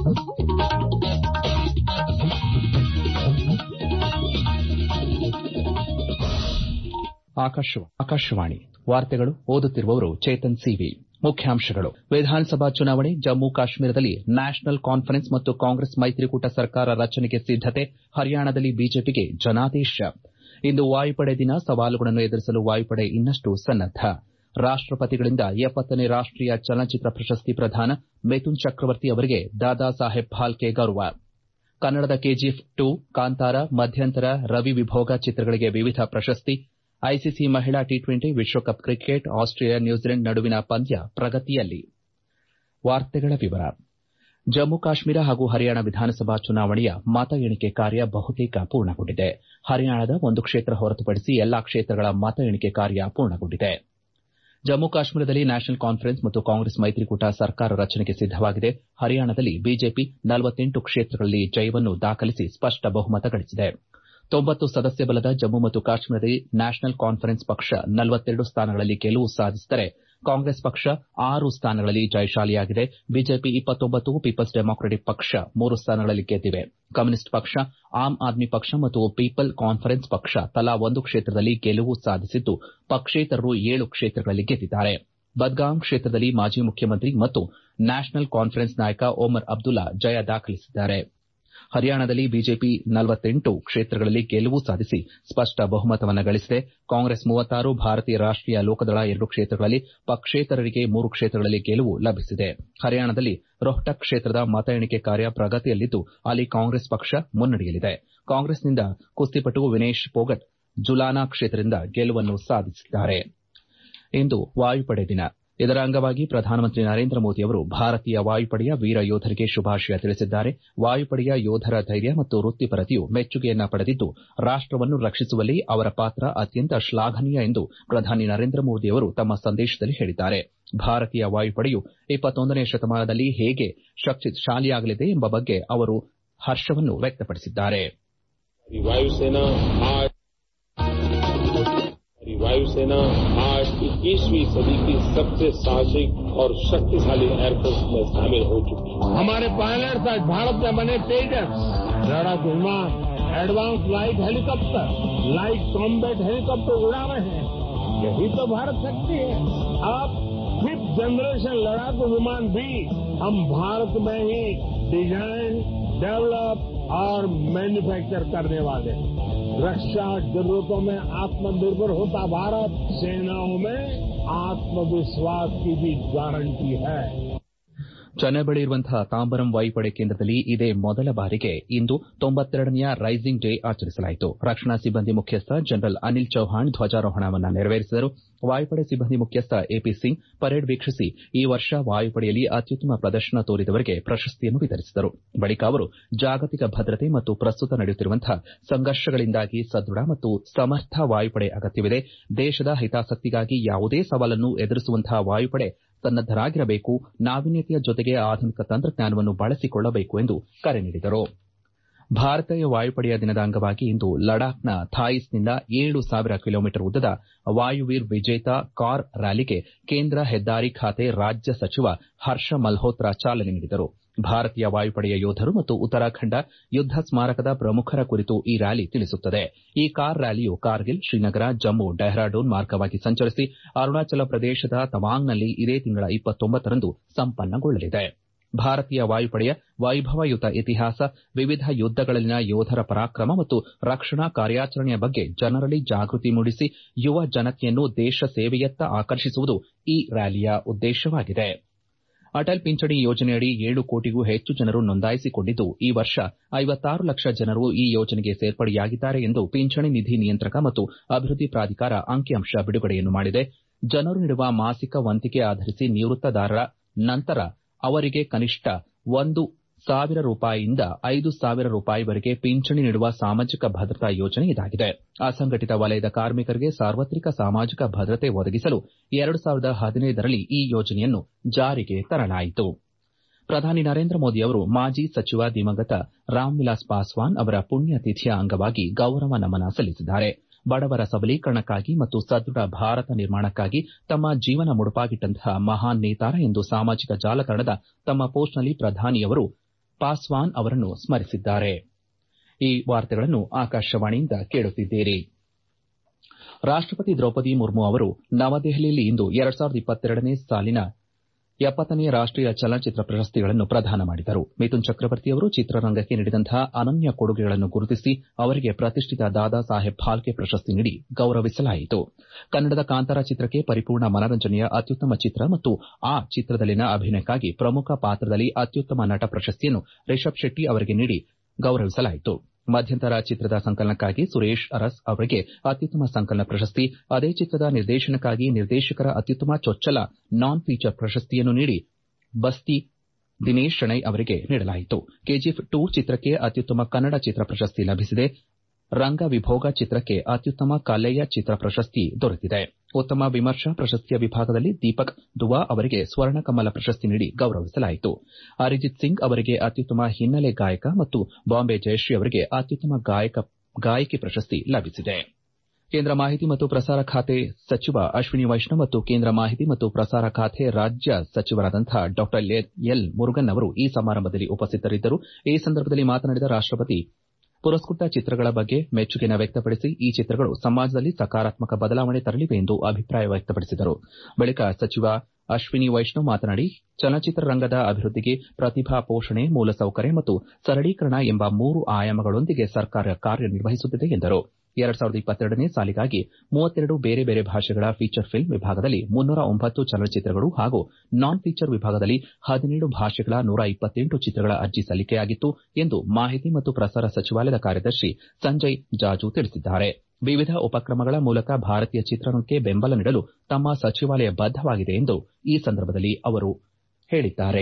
ಆಕಾಶವಾಣಿ ವಾರ್ತೆಗಳು ಓದುತ್ತಿರುವವರು ಚೇತನ್ ಸಿವಿ ಮುಖ್ಯಾಂಶಗಳು ವಿಧಾನಸಭಾ ಚುನಾವಣೆ ಜಮ್ಮು ಕಾಶ್ಮೀರದಲ್ಲಿ ನ್ಯಾಷನಲ್ ಕಾನ್ಫರೆನ್ಸ್ ಮತ್ತು ಕಾಂಗ್ರೆಸ್ ಮೈತ್ರಿಕೂಟ ಸರ್ಕಾರ ರಚನೆಗೆ ಸಿದ್ದತೆ ಹರಿಯಾಣದಲ್ಲಿ ಬಿಜೆಪಿಗೆ ಜನಾದೇಶ ಇಂದು ವಾಯುಪಡೆ ದಿನ ಸವಾಲುಗಳನ್ನು ಎದುರಿಸಲು ವಾಯುಪಡೆ ಇನ್ನಷ್ಟು ಸನ್ನದ್ದ ರಾಷ್ಟಪತಿಗಳಿಂದ ಎಪ್ಪತ್ತನೇ ರಾಷ್ಟೀಯ ಚಲನಚಿತ್ರ ಪ್ರಶಸ್ತಿ ಪ್ರದಾನ ಮಿಥುನ್ ಚಕ್ರವರ್ತಿ ಅವರಿಗೆ ದಾದಾ ಸಾಹೇಬ್ ಫಾಲ್ಕೆ ಗೌರವ ಕನ್ನಡದ ಕೆಜಿಎಫ್ ಟು ಕಾಂತಾರ ಮಧ್ಯಂತರ ರವಿ ವಿಭೋಗ ಚಿತ್ರಗಳಿಗೆ ವಿವಿಧ ಪ್ರಶಸ್ತಿ ಐಸಿಸಿ ಮಹಿಳಾ ಟಿ ಟ್ವೆಂಟಿ ವಿಶ್ವಕಪ್ ಕ್ರಿಕೆಟ್ ಆಸ್ಟ್ರೇಲಿಯಾ ನ್ಯೂಜಿಲೆಂಡ್ ನಡುವಿನ ಪಂದ್ಯ ಪ್ರಗತಿಯಲ್ಲಿ ಜಮ್ಮು ಕಾಶ್ಮೀರ ಹಾಗೂ ಹರಿಯಾಣ ವಿಧಾನಸಭಾ ಚುನಾವಣೆಯ ಮತ ಎಣಿಕೆ ಕಾರ್ಯ ಬಹುತೇಕ ಪೂರ್ಣಗೊಂಡಿದೆ ಹರಿಯಾಣದ ಒಂದು ಕ್ಷೇತ್ರ ಹೊರತುಪಡಿಸಿ ಎಲ್ಲಾ ಕ್ಷೇತ್ರಗಳ ಮತ ಎಣಿಕೆ ಕಾರ್ಯ ಪೂರ್ಣಗೊಂಡಿದೆ ಜಮ್ಮು ಕಾಶ್ಮೀರದಲ್ಲಿ ನ್ಯಾಷನಲ್ ಕಾನ್ಫರೆನ್ಸ್ ಮತ್ತು ಕಾಂಗ್ರೆಸ್ ಮೈತ್ರಿಕೂಟ ಸರ್ಕಾರ ರಚನೆಗೆ ಸಿದ್ದವಾಗಿದೆ ಹರಿಯಾಣದಲ್ಲಿ ಬಿಜೆಪಿ ಕ್ಷೇತ್ರಗಳಲ್ಲಿ ಜಯವನ್ನು ದಾಖಲಿಸಿ ಸ್ಪಷ್ಟ ಬಹುಮತ ಗಳಿಸಿದೆ ತೊಂಬತ್ತು ಸದಸ್ಯ ಬಲದ ಜಮ್ಮು ಮತ್ತು ಕಾಶ್ಮೀರದಲ್ಲಿ ನ್ಯಾಷನಲ್ ಕಾನ್ಫರೆನ್ಸ್ ಪಕ್ಷ ಸ್ಥಾನಗಳಲ್ಲಿ ಗೆಲುವು ಸಾಧಿಸಿದರೆ ಕಾಂಗ್ರೆಸ್ ಪಕ್ಷ ಆರು ಸ್ಥಾನಗಳಲ್ಲಿ ಜಯಶಾಲಿಯಾಗಿದೆ ಬಿಜೆಪಿ ಪೀಪಲ್ಸ್ ಡೆಮಾಕ್ರೆಟಿಕ್ ಪಕ್ಷ ಮೂರು ಸ್ಥಾನಗಳಲ್ಲಿ ಗೆದ್ದಿವೆ ಕಮ್ಯುನಿಸ್ಟ್ ಪಕ್ಷ ಆಮ್ ಆದ್ಮಿ ಪಕ್ಷ ಮತ್ತು ಪೀಪಲ್ ಕಾನ್ಫರೆನ್ಸ್ ಪಕ್ಷ ತಲಾ ಒಂದು ಕ್ಷೇತ್ರದಲ್ಲಿ ಗೆಲುವು ಸಾಧಿಸಿದ್ದು ಪಕ್ಷೇತರರು ಏಳು ಕ್ಷೇತ್ರಗಳಲ್ಲಿ ಗೆದ್ದಿದ್ದಾರೆ ಬದ್ಗಾಮ್ ಕ್ಷೇತ್ರದಲ್ಲಿ ಮಾಜಿ ಮುಖ್ಯಮಂತ್ರಿ ಮತ್ತು ನ್ಯಾಷನಲ್ ಕಾನ್ಫರೆನ್ಸ್ ನಾಯಕ ಒಮರ್ ಅಬ್ದುಲ್ಲಾ ಜಯ ದಾಖಲಿಸಿದ್ದಾರೆ ಹರಿಯಾಣದಲ್ಲಿ ಬಿಜೆಪಿ ಕ್ಷೇತ್ರಗಳಲ್ಲಿ ಗೆಲುವು ಸಾಧಿಸಿ ಸ್ಪಷ್ಟ ಬಹುಮತವನ್ನು ಗಳಿಸಿದೆ ಕಾಂಗ್ರೆಸ್ ಭಾರತೀಯ ರಾಷ್ಟೀಯ ಲೋಕದಳ ಎರಡು ಕ್ಷೇತ್ರಗಳಲ್ಲಿ ಪಕ್ಷೇತರರಿಗೆ ಮೂರು ಕ್ಷೇತ್ರಗಳಲ್ಲಿ ಗೆಲುವು ಲಭಿಸಿದೆ ಹರಿಯಾಣದಲ್ಲಿ ರೋಹ್ಟಕ್ ಕ್ಷೇತ್ರದ ಮತ ಎಣಿಕೆ ಕಾರ್ಯ ಪ್ರಗತಿಯಲ್ಲಿದ್ದು ಅಲ್ಲಿ ಕಾಂಗ್ರೆಸ್ ಪಕ್ಷ ಮುನ್ನಡೆಯಲಿದೆ ಕಾಂಗ್ರೆಸ್ನಿಂದ ಕುಸ್ತಿಪಟು ವಿನೇಶ್ ಪೋಗಟ್ ಜುಲಾನ ಕ್ಷೇತ್ರದಿಂದ ಗೆಲುವನ್ನು ಸಾಧಿಸಿದ್ದಾರೆ ಇಂದು ವಾಯುಪಡೆ ದಿನ ಇದರ ಅಂಗವಾಗಿ ಪ್ರಧಾನಮಂತ್ರಿ ನರೇಂದ್ರ ಮೋದಿ ಅವರು ಭಾರತೀಯ ವಾಯುಪಡೆಯ ವೀರ ಯೋಧರಿಗೆ ಶುಭಾಶಯ ತಿಳಿಸಿದ್ದಾರೆ ವಾಯುಪಡೆಯ ಯೋಧರ ಧೈರ್ಯ ಮತ್ತು ವೃತ್ತಿಪರತೆಯು ಮೆಚ್ಚುಗೆಯನ್ನ ಪಡೆದಿದ್ದು ರಾಷ್ಟವನ್ನು ರಕ್ಷಿಸುವಲ್ಲಿ ಅವರ ಪಾತ್ರ ಅತ್ಯಂತ ಶ್ಲಾಘನೀಯ ಎಂದು ಪ್ರಧಾನಿ ನರೇಂದ್ರ ಮೋದಿ ಅವರು ತಮ್ಮ ಸಂದೇಶದಲ್ಲಿ ಹೇಳಿದ್ದಾರೆ ಭಾರತೀಯ ವಾಯುಪಡೆಯು ಇಪ್ಪತ್ತೊಂದನೇ ಶತಮಾನದಲ್ಲಿ ಹೇಗೆ ಶಕ್ತಿಶಾಲಿಯಾಗಲಿದೆ ಎಂಬ ಬಗ್ಗೆ ಅವರು ಹರ್ಷವನ್ನು ವ್ಯಕ್ತಪಡಿಸಿದ್ದಾರೆ वायुसेना आज इक्कीसवीं सदी की सबसे साहसिक और शक्तिशाली एयरफोर्स में शामिल हो चुकी है हमारे पायलट्स आज भारत में बने तेजस लड़ाकू विमान advance light helicopter light combat helicopter उड़ा रहे हैं यही तो भारत शक्ति है अब फिफ्थ जनरेशन लड़ाकू विमान भी हम भारत में ही डिजाइन डेवलप और मैन्युफैक्चर करने वाले हैं रक्षा जरूरतों में आत्मनिर्भर होता भारत सेनाओं में आत्मविश्वास की भी गारंटी है ಚೆನ್ನೈ ಬಳಿ ಇರುವಂತಹ ತಾಂಬರಂ ವಾಯುಪಡೆ ಕೇಂದ್ರದಲ್ಲಿ ಇದೇ ಮೊದಲ ಬಾರಿಗೆ ಇಂದು ತೊಂಬತ್ತೆರಡನೆಯ ರೈಸಿಂಗ್ ಡೇ ಆಚರಿಸಲಾಯಿತು ರಕ್ಷಣಾ ಸಿಬ್ಬಂದಿ ಮುಖ್ಯಸ್ಥ ಜನರಲ್ ಅನಿಲ್ ಚೌಹಾಣ್ ಧ್ವಜಾರೋಹಣವನ್ನು ನೆರವೇರಿಸಿದರು ವಾಯುಪಡೆ ಸಿಬ್ಬಂದಿ ಮುಖ್ಯಸ್ಥ ಎಪಿ ಸಿಂಗ್ ಪರೇಡ್ ವೀಕ್ಷಿಸಿ ಈ ವರ್ಷ ವಾಯುಪಡೆಯಲ್ಲಿ ಅತ್ಯುತ್ತಮ ಪ್ರದರ್ಶನ ತೋರಿದವರಿಗೆ ಪ್ರಶಸ್ತಿಯನ್ನು ವಿತರಿಸಿದರು ಬಳಿಕ ಅವರು ಜಾಗತಿಕ ಭದ್ರತೆ ಮತ್ತು ಪ್ರಸ್ತುತ ನಡೆಯುತ್ತಿರುವಂತಹ ಸಂಘರ್ಷಗಳಿಂದಾಗಿ ಸದೃಢ ಮತ್ತು ಸಮರ್ಥ ವಾಯುಪಡೆ ಅಗತ್ಯವಿದೆ ದೇಶದ ಹಿತಾಸಕ್ತಿಗಾಗಿ ಯಾವುದೇ ಸವಾಲನ್ನು ಎದುರಿಸುವಂತಹ ವಾಯುಪಡೆ ಸನ್ನದ್ದರಾಗಿರಬೇಕು ನಾವೀನ್ಯತೆಯ ಜೊತೆಗೆ ಆಧುನಿಕ ತಂತ್ರಜ್ಞಾನವನ್ನು ಬಳಸಿಕೊಳ್ಳಬೇಕು ಎಂದು ಕರೆ ನೀಡಿದರು ಭಾರತೀಯ ವಾಯುಪಡೆಯ ದಿನದ ಅಂಗವಾಗಿ ಇಂದು ಲಡಾಖ್ನ ಥಾಯಿಸ್ನಿಂದ ಏಳು ಸಾವಿರ ಕಿಲೋಮೀಟರ್ ಉದ್ದದ ವಾಯುವೀರ್ ವಿಜೇತ ಕಾರ್ ರ್ಯಾಲಿಗೆ ಕೇಂದ್ರ ಹೆದ್ದಾರಿ ಖಾತೆ ರಾಜ್ಯ ಸಚಿವ ಹರ್ಷ ಮಲ್ಹೋತ್ರಾ ಚಾಲನೆ ನೀಡಿದರು ಭಾರತೀಯ ವಾಯುಪಡೆಯ ಯೋಧರು ಮತ್ತು ಉತ್ತರಾಖಂಡ ಯುದ್ದ ಸ್ಮಾರಕದ ಪ್ರಮುಖರ ಕುರಿತು ಈ ರ್ಯಾಲಿ ತಿಳಿಸುತ್ತದೆ ಈ ಕಾರ್ ರ್ಯಾಲಿಯು ಕಾರ್ಗಿಲ್ ಶ್ರೀನಗರ ಜಮ್ಮು ಡೆಹ್ರಾಡೂನ್ ಮಾರ್ಗವಾಗಿ ಸಂಚರಿಸಿ ಅರುಣಾಚಲ ಪ್ರದೇಶದ ತವಾಂಗ್ನಲ್ಲಿ ಇದೇ ತಿಂಗಳ ಇಪ್ಪತ್ತೊಂಬತ್ತರಂದು ಸಂಪನ್ನಗೊಳ್ಳಲಿದೆ ಭಾರತೀಯ ವಾಯುಪಡೆಯ ವೈಭವಯುತ ಇತಿಹಾಸ ವಿವಿಧ ಯುದ್ದಗಳಲ್ಲಿನ ಯೋಧರ ಪರಾಕ್ರಮ ಮತ್ತು ರಕ್ಷಣಾ ಕಾರ್ಯಾಚರಣೆಯ ಬಗ್ಗೆ ಜನರಲ್ಲಿ ಜಾಗೃತಿ ಮೂಡಿಸಿ ಯುವ ಜನತೆಯನ್ನು ದೇಶ ಸೇವೆಯತ್ತ ಆಕರ್ಷಿಸುವುದು ಈ ರ್ಯಾಲಿಯ ಉದ್ದೇಶವಾಗಿದೆ ಅಟಲ್ ಪಿಂಚಣಿ ಯೋಜನೆಯಡಿ ಏಳು ಕೋಟಿಗೂ ಹೆಚ್ಚು ಜನರು ನೋಂದಾಯಿಸಿಕೊಂಡಿದ್ದು ಈ ವರ್ಷ ಐವತ್ತಾರು ಲಕ್ಷ ಜನರು ಈ ಯೋಜನೆಗೆ ಸೇರ್ಪಡೆಯಾಗಿದ್ದಾರೆ ಎಂದು ಪಿಂಚಣಿ ನಿಧಿ ನಿಯಂತ್ರಕ ಮತ್ತು ಅಭಿವೃದ್ಧಿ ಪ್ರಾಧಿಕಾರ ಅಂಕಿಅಂಶ ಬಿಡುಗಡೆಯನ್ನು ಮಾಡಿದೆ ಜನರು ನೀಡುವ ಮಾಸಿಕ ವಂತಿಗೆ ಆಧರಿಸಿ ನಿವೃತ್ತರಾದ ನಂತರ ಅವರಿಗೆ ಕನಿಷ್ಠ ಒಂದು ಸಾವಿರ ರೂಪಾಯಿಯಿಂದ ಐದು ಸಾವಿರ ರೂಪಾಯಿವರೆಗೆ ಪಿಂಚಣಿ ನೀಡುವ ಸಾಮಾಜಿಕ ಭದ್ರತಾ ಯೋಜನೆ ಇದಾಗಿದೆ ಅಸಂಘಟಿತ ವಲಯದ ಕಾರ್ಮಿಕರಿಗೆ ಸಾರ್ವತ್ರಿಕ ಸಾಮಾಜಿಕ ಭದ್ರತೆ ಒದಗಿಸಲು ಎರಡು ಸಾವಿರದ ಹದಿನೈದರಲ್ಲಿ ಈ ಯೋಜನೆಯನ್ನು ಜಾರಿಗೆ ತರಲಾಯಿತು ಪ್ರಧಾನಿ ನರೇಂದ್ರ ಮೋದಿ ಅವರು ಮಾಜಿ ಸಚಿವ ದಿವಂಗತ ರಾಮ್ವಿಲಾಸ್ ಪಾಸ್ವಾನ್ ಅವರ ಪುಣ್ಯತಿಥಿಯ ಅಂಗವಾಗಿ ಗೌರವ ನಮನ ಸಲ್ಲಿಸಿದ್ದಾರೆ ಬಡವರ ಸಬಲೀಕರಣಕ್ಕಾಗಿ ಮತ್ತು ಸದೃಢ ಭಾರತ ನಿರ್ಮಾಣಕ್ಕಾಗಿ ತಮ್ಮ ಜೀವನ ಮುಡುಪಾಗಿಟ್ಟಂತಹ ಮಹಾನ್ ನೇತಾರ ಎಂದು ಸಾಮಾಜಿಕ ಜಾಲತಾಣದ ತಮ್ಮ ಪೋಸ್ಟ್ನಲ್ಲಿ ಪ್ರಧಾನಿಯವರು ಪಾಸ್ವಾನ್ ಅವರನ್ನು ಸ್ಮರಿಸಿದ್ದಾರೆ ಈ ವಾರ್ತೆಗಳನ್ನು ಆಕಾಶವಾಣಿಯಿಂದ ಕೇಳುತ್ತಿದ್ದೀರಿ ರಾಷ್ಟಪತಿ ದ್ರೌಪದಿ ಮುರ್ಮು ಅವರು ನವದೆಹಲಿಯಲ್ಲಿ ಇಂದು ಎರಡ್ ಸಾವಿರದ ಇಪ್ಪತ್ತೆರಡನೇ ಸಾಲಿನ ಎಪ್ಪತ್ತನೇ ರಾಷ್ಟೀಯ ಚಲನಚಿತ್ರ ಪ್ರಶಸ್ತಿಗಳನ್ನು ಪ್ರದಾನ ಮಾಡಿದರು ಮಿಥುನ್ ಚಕ್ರವರ್ತಿ ಅವರು ಚಿತ್ರರಂಗಕ್ಕೆ ನೀಡಿದಂತಹ ಅನನ್ಯ ಕೊಡುಗೆಗಳನ್ನು ಗುರುತಿಸಿ ಅವರಿಗೆ ಪ್ರತಿಷ್ಠಿತ ದಾದಾ ಸಾಹೇಬ್ ಫಾಲ್ಕೆ ಪ್ರಶಸ್ತಿ ನೀಡಿ ಗೌರವಿಸಲಾಯಿತು ಕನ್ನಡದ ಕಾಂತಾರ ಚಿತ್ರಕ್ಕೆ ಪರಿಪೂರ್ಣ ಮನರಂಜನೆಯ ಅತ್ಯುತ್ತಮ ಚಿತ್ರ ಮತ್ತು ಆ ಚಿತ್ರದಲ್ಲಿನ ಅಭಿನಯಕ್ಕಾಗಿ ಪ್ರಮುಖ ಪಾತ್ರದಲ್ಲಿ ಅತ್ಯುತ್ತಮ ನಟ ಪ್ರಶಸ್ತಿಯನ್ನು ರಿಷಬ್ ಶೆಟ್ಟಿ ಅವರಿಗೆ ನೀಡಿ ಗೌರವಿಸಲಾಯಿತು ಮಧ್ಯಂತರ ಚಿತ್ರದ ಸಂಕಲನಕ್ಕಾಗಿ ಸುರೇಶ್ ಅರಸ್ ಅವರಿಗೆ ಅತ್ಯುತ್ತಮ ಸಂಕಲನ ಪ್ರಶಸ್ತಿ ಅದೇ ಚಿತ್ರದ ನಿರ್ದೇಶನಕ್ಕಾಗಿ ನಿರ್ದೇಶಕರ ಅತ್ಯುತ್ತಮ ಚೊಚ್ಚಲ ನಾನ್ ಫೀಚರ್ ಪ್ರಶಸ್ತಿಯನ್ನು ನೀಡಿ ಬಸ್ತಿ ದಿನೇಶ್ ಶೆಣೈ ಅವರಿಗೆ ನೀಡಲಾಯಿತು ಕೆಜಿಎಫ್ ಟು ಚಿತ್ರಕ್ಕೆ ಅತ್ಯುತ್ತಮ ಕನ್ನಡ ಚಿತ್ರ ಪ್ರಶಸ್ತಿ ಲಭಿಸಿದೆ ರಂಗ ವಿಭೋಗ ಚಿತ್ರಕ್ಕೆ ಅತ್ಯುತ್ತಮ ಕಲೆಯ ಚಿತ್ರ ಪ್ರಶಸ್ತಿ ದೊರೆತಿದೆ ಉತ್ತಮ ವಿಮರ್ಶಾ ಪ್ರಶಸ್ತಿಯ ವಿಭಾಗದಲ್ಲಿ ದೀಪಕ್ ದುವಾ ಅವರಿಗೆ ಸ್ವರ್ಣ ಕಮಲ ಪ್ರಶಸ್ತಿ ನೀಡಿ ಗೌರವಿಸಲಾಯಿತು ಅರಿಜಿತ್ ಸಿಂಗ್ ಅವರಿಗೆ ಅತ್ಯುತ್ತಮ ಹಿನ್ನೆಲೆ ಗಾಯಕ ಮತ್ತು ಬಾಂಬೆ ಜಯಶ್ರೀ ಅವರಿಗೆ ಅತ್ಯುತ್ತಮ ಗಾಯಕಿ ಪ್ರಶಸ್ತಿ ಲಭಿಸಿದೆ ಕೇಂದ್ರ ಮಾಹಿತಿ ಮತ್ತು ಪ್ರಸಾರ ಖಾತೆ ಸಚಿವ ಅಶ್ವಿನಿ ವೈಷ್ಣವ್ ಮತ್ತು ಕೇಂದ್ರ ಮಾಹಿತಿ ಮತ್ತು ಪ್ರಸಾರ ಖಾತೆ ರಾಜ್ಯ ಸಚಿವರಾದಂತಹ ಡಾ ಎಲ್ ಮುರುಗನ್ ಅವರು ಈ ಸಮಾರಂಭದಲ್ಲಿ ಉಪಸ್ಥಿತರಿದ್ದರು ಈ ಸಂದರ್ಭದಲ್ಲಿ ಮಾತನಾಡಿದ ರಾಷ್ಟಪತಿ ಪುರಸ್ಕೃತ ಚಿತ್ರಗಳ ಬಗ್ಗೆ ಮೆಚ್ಚುಗೆಯನ್ನು ವ್ಯಕ್ತಪಡಿಸಿ ಈ ಚಿತ್ರಗಳು ಸಮಾಜದಲ್ಲಿ ಸಕಾರಾತ್ಮಕ ಬದಲಾವಣೆ ತರಲಿವೆ ಎಂದು ಅಭಿಪ್ರಾಯ ವ್ಯಕ್ತಪಡಿಸಿದರು ಬಳಿಕ ಸಚಿವ ಅಶ್ವಿನಿ ವೈಷ್ಣವ್ ಮಾತನಾಡಿ ಚಲನಚಿತ್ರ ರಂಗದ ಅಭಿವೃದ್ಧಿಗೆ ಪ್ರತಿಭಾ ಪೋಷಣೆ ಮೂಲಸೌಕರ್ಯ ಮತ್ತು ಸರಳೀಕರಣ ಎಂಬ ಮೂರು ಆಯಾಮಗಳೊಂದಿಗೆ ಸರ್ಕಾರ ಕಾರ್ಯನಿರ್ವಹಿಸುತ್ತಿದೆ ಎಂದರು ಎರಡ್ ಸಾವಿರದ ಇಪ್ಪತ್ತೆರಡನೇ ಸಾಲಿಗಾಗಿ ಮೂವತ್ತೆರಡು ಬೇರೆ ಬೇರೆ ಭಾಷೆಗಳ ಫೀಚರ್ ಫಿಲ್ಮ್ ವಿಭಾಗದಲ್ಲಿ ಮುನ್ನೂರ ಒಂಬತ್ತು ಚಲನಚಿತ್ರಗಳು ಹಾಗೂ ನಾನ್ ಫೀಚರ್ ವಿಭಾಗದಲ್ಲಿ ಹದಿನೇಳು ಭಾಷೆಗಳ ನೂರ ಇಪ್ಪತ್ತೆಂಟು ಚಿತ್ರಗಳ ಅರ್ಜಿ ಸಲ್ಲಿಕೆಯಾಗಿತ್ತು ಎಂದು ಮಾಹಿತಿ ಮತ್ತು ಪ್ರಸಾರ ಸಚಿವಾಲಯದ ಕಾರ್ಯದರ್ಶಿ ಸಂಜಯ್ ಜಾಜು ತಿಳಿಸಿದ್ದಾರೆ ವಿವಿಧ ಉಪಕ್ರಮಗಳ ಮೂಲಕ ಭಾರತೀಯ ಚಿತ್ರರಂಗಕ್ಕೆ ಬೆಂಬಲ ನೀಡಲು ತಮ್ಮ ಸಚಿವಾಲಯ ಬದ್ದವಾಗಿದೆ ಎಂದು ಈ ಸಂದರ್ಭದಲ್ಲಿ ಅವರು ಹೇಳಿದ್ದಾರೆ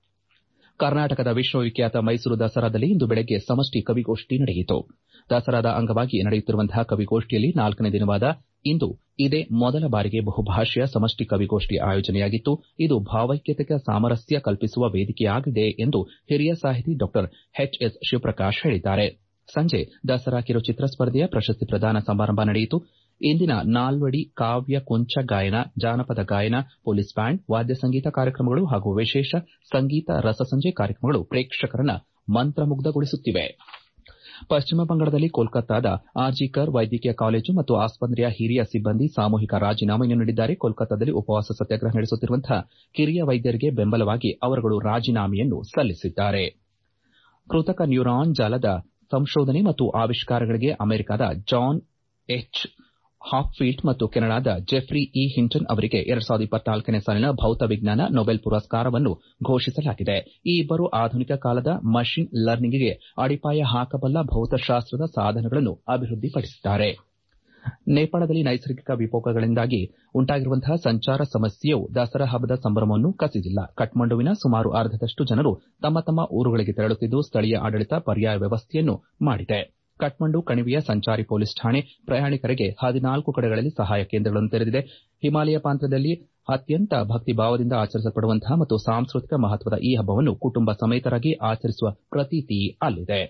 ಕರ್ನಾಟಕದ ವಿಶ್ವವಿಖ್ಯಾತ ಮೈಸೂರು ದಸರಾದಲ್ಲಿ ಇಂದು ಬೆಳಗ್ಗೆ ಸಮಷ್ಟಿ ಕವಿಗೋಷ್ಠಿ ನಡೆಯಿತು ದಸರಾದ ಅಂಗವಾಗಿ ನಡೆಯುತ್ತಿರುವಂತಹ ಕವಿಗೋಷ್ಠಿಯಲ್ಲಿ ನಾಲ್ಕನೇ ದಿನವಾದ ಇಂದು ಇದೇ ಮೊದಲ ಬಾರಿಗೆ ಬಹುಭಾಷೆಯ ಸಮಷ್ಟಿ ಕವಿಗೋಷ್ಠಿ ಆಯೋಜನೆಯಾಗಿತ್ತು ಇದು ಭಾವೈಕ್ಯತೆಗೆ ಸಾಮರಸ್ಯ ಕಲ್ಪಿಸುವ ವೇದಿಕೆಯಾಗಿದೆ ಎಂದು ಹಿರಿಯ ಸಾಹಿತಿ ಡಾ ಎಚ್ ಎಸ್ ಶಿವಪ್ರಕಾಶ್ ಹೇಳಿದ್ದಾರೆ ಸಂಜೆ ದಸರಾ ಕಿರುಚಿತ್ರ ಸ್ಪರ್ಧೆಯ ಪ್ರಶಸ್ತಿ ಪ್ರದಾನ ಸಮಾರಂಭ ನಡೆಯಿತು ಇಂದಿನ ನಾಲ್ವಡಿ ಕಾವ್ಯ ಕುಂಚ ಗಾಯನ ಜಾನಪದ ಗಾಯನ ಪೊಲೀಸ್ ಬ್ಯಾಂಡ್ ವಾದ್ಯ ಸಂಗೀತ ಕಾರ್ಯಕ್ರಮಗಳು ಹಾಗೂ ವಿಶೇಷ ಸಂಗೀತ ರಸಸಂಜೆ ಕಾರ್ಯಕ್ರಮಗಳು ಪ್ರೇಕ್ಷಕರನ್ನ ಮಂತ್ರಮುಗ್ಧಗೊಳಿಸುತ್ತಿವೆ ಪಶ್ಚಿಮ ಬಂಗಾಳದಲ್ಲಿ ಕೋಲ್ಕತ್ತಾದ ಆರ್ಜಿಕರ್ ವೈದ್ಯಕೀಯ ಕಾಲೇಜು ಮತ್ತು ಆಸ್ಪತ್ರೆಯ ಹಿರಿಯ ಸಿಬ್ಬಂದಿ ಸಾಮೂಹಿಕ ರಾಜೀನಾಮೆಯನ್ನು ನೀಡಿದ್ದಾರೆ ಕೋಲ್ಕತ್ತಾದಲ್ಲಿ ಉಪವಾಸ ಸತ್ಯಾಗ್ರಹ ನಡೆಸುತ್ತಿರುವಂತಹ ಕಿರಿಯ ವೈದ್ಯರಿಗೆ ಬೆಂಬಲವಾಗಿ ಅವರುಗಳು ರಾಜೀನಾಮೆಯನ್ನು ಸಲ್ಲಿಸಿದ್ದಾರೆ ಕೃತಕ ನ್ಯೂರಾನ್ ಜಾಲದ ಸಂಶೋಧನೆ ಮತ್ತು ಆವಿಷ್ಕಾರಗಳಿಗೆ ಅಮೆರಿಕದ ಜಾನ್ ಎಚ್ ಹಾಪ್ಫೀಲ್ಡ್ ಮತ್ತು ಕೆನಡಾದ ಜೆಫ್ರಿ ಇ ಹಿಂಟನ್ ಅವರಿಗೆ ಎರಡ್ ಸಾವಿರದ ಇಪ್ಪತ್ನಾಲ್ಕನೇ ಸಾಲಿನ ಭೌತ ವಿಜ್ಞಾನ ನೊಬೆಲ್ ಪುರಸ್ಕಾರವನ್ನು ಘೋಷಿಸಲಾಗಿದೆ ಈ ಇಬ್ಬರು ಆಧುನಿಕ ಕಾಲದ ಮಷಿನ್ ಲರ್ನಿಂಗ್ಗೆ ಅಡಿಪಾಯ ಹಾಕಬಲ್ಲ ಭೌತಶಾಸ್ತ್ರದ ಸಾಧನಗಳನ್ನು ಅಭಿವೃದ್ಧಿಪಡಿಸಿದ್ದಾರೆ ನೇಪಾಳದಲ್ಲಿ ನೈಸರ್ಗಿಕ ವಿಕೋಪಗಳಿಂದಾಗಿ ಉಂಟಾಗಿರುವಂತಹ ಸಂಚಾರ ಸಮಸ್ಯೆಯು ದಸರಾ ಹಬ್ಬದ ಸಂಭ್ರಮವನ್ನು ಕಸಿದಿಲ್ಲ ಕಠ್ಮಂಡುವಿನ ಸುಮಾರು ಅರ್ಧದಷ್ಟು ಜನರು ತಮ್ಮ ತಮ್ಮ ಊರುಗಳಿಗೆ ತೆರಳುತ್ತಿದ್ದು ಸ್ಥಳೀಯ ಆಡಳಿತ ಪರ್ಯಾಯ ವ್ಯವಸ್ಥೆಯನ್ನು ಮಾಡಿದೆ ಕಠ್ಮಂಡು ಕಣಿವೆಯ ಸಂಚಾರಿ ಪೊಲೀಸ್ ಠಾಣೆ ಪ್ರಯಾಣಿಕರಿಗೆ ಹದಿನಾಲ್ಕು ಕಡೆಗಳಲ್ಲಿ ಸಹಾಯ ಕೇಂದ್ರಗಳನ್ನು ತೆರೆದಿದೆ ಹಿಮಾಲಯ ಪ್ರಾಂತ್ಯದಲ್ಲಿ ಅತ್ಯಂತ ಭಕ್ತಿಭಾವದಿಂದ ಆಚರಿಸಲ್ಪಡುವಂತಹ ಮತ್ತು ಸಾಂಸ್ಕೃತಿಕ ಮಹತ್ವದ ಈ ಹಬ್ಬವನ್ನು ಕುಟುಂಬ ಸಮೇತರಾಗಿ ಆಚರಿಸುವ ಪ್ರತೀತಿ ಅಲ್ಲಿದೆ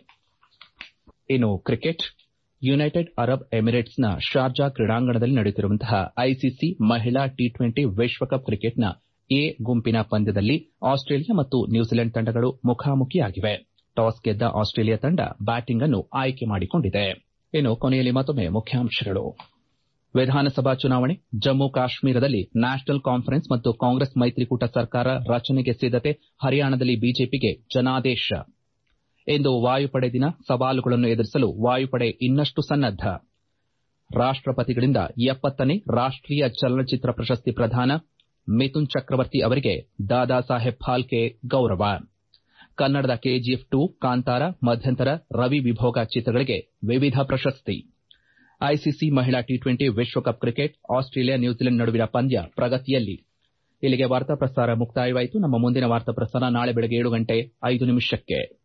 ಇನ್ನು ಕ್ರಿಕೆಟ್ ಯುನೈಟೆಡ್ ಅರಬ್ ಎಮಿರೇಟ್ಸ್ನ ಶಾರ್ಜಾ ಕ್ರೀಡಾಂಗಣದಲ್ಲಿ ನಡೆಯುತ್ತಿರುವಂತಹ ಐಸಿಸಿ ಮಹಿಳಾ ಟಿ ಟ್ವೆಂಟಿ ವಿಶ್ವಕಪ್ ಕ್ರಿಕೆಟ್ನ ಎ ಗುಂಪಿನ ಪಂದ್ಯದಲ್ಲಿ ಆಸ್ಟ್ರೇಲಿಯಾ ಮತ್ತು ನ್ಯೂಜಿಲೆಂಡ್ ತಂಡಗಳು ಮುಖಾಮುಖಿಯಾಗಿವೆ ಟಾಸ್ ಗೆದ್ದ ಆಸ್ಟ್ರೇಲಿಯಾ ತಂಡ ಬ್ಯಾಟಿಂಗ್ ಅನ್ನು ಆಯ್ಕೆ ಮಾಡಿಕೊಂಡಿದೆ ಇನ್ನು ಕೊನೆಯಲ್ಲಿ ಮತ್ತೊಮ್ಮೆ ಮುಖ್ಯಾಂಶಗಳು ವಿಧಾನಸಭಾ ಚುನಾವಣೆ ಜಮ್ಮು ಕಾಶ್ಮೀರದಲ್ಲಿ ನ್ಯಾಷನಲ್ ಕಾನ್ಫರೆನ್ಸ್ ಮತ್ತು ಕಾಂಗ್ರೆಸ್ ಮೈತ್ರಿಕೂಟ ಸರ್ಕಾರ ರಚನೆಗೆ ಸಿದ್ದತೆ ಹರಿಯಾಣದಲ್ಲಿ ಬಿಜೆಪಿಗೆ ಜನಾದೇಶ ಇಂದು ವಾಯುಪಡೆ ದಿನ ಸವಾಲುಗಳನ್ನು ಎದುರಿಸಲು ವಾಯುಪಡೆ ಇನ್ನಷ್ಟು ಸನ್ನದ್ದ ರಾಷ್ಟಪತಿಗಳಿಂದ ಎಪ್ಪತ್ತನೇ ರಾಷ್ಟೀಯ ಚಲನಚಿತ್ರ ಪ್ರಶಸ್ತಿ ಪ್ರದಾನ ಮಿಥುನ್ ಚಕ್ರವರ್ತಿ ಅವರಿಗೆ ದಾದಾ ಸಾಹೇಬ್ ಫಾಲ್ಕೆ ಗೌರವ ಕನ್ನಡದ ಕೆಜಿಎಫ್ ಟು ಕಾಂತಾರ ಮಧ್ಯಂತರ ರವಿ ವಿಭೋಗ ಚಿತ್ರಗಳಿಗೆ ವಿವಿಧ ಪ್ರಶಸ್ತಿ ಐಸಿಸಿ ಮಹಿಳಾ ಟಿ ಟ್ವೆಂಟಿ ವಿಶ್ವಕಪ್ ಕ್ರಿಕೆಟ್ ಆಸ್ಟ್ರೇಲಿಯಾ ನ್ಯೂಜಿಲೆಂಡ್ ನಡುವಿನ ಪಂದ್ಯ ಪ್ರಗತಿಯಲ್ಲಿ ಇಲ್ಲಿಗೆ ವಾರ್ತಾ ಪ್ರಸಾರ ಮುಕ್ತಾಯವಾಯಿತು ನಮ್ಮ ಮುಂದಿನ ವಾರ್ತಾ ಪ್ರಸಾರ ನಾಳೆ ಬೆಳಗ್ಗೆ ಏಳು ಗಂಟೆ ಐದು ನಿಮಿಷಕ್ಕೆ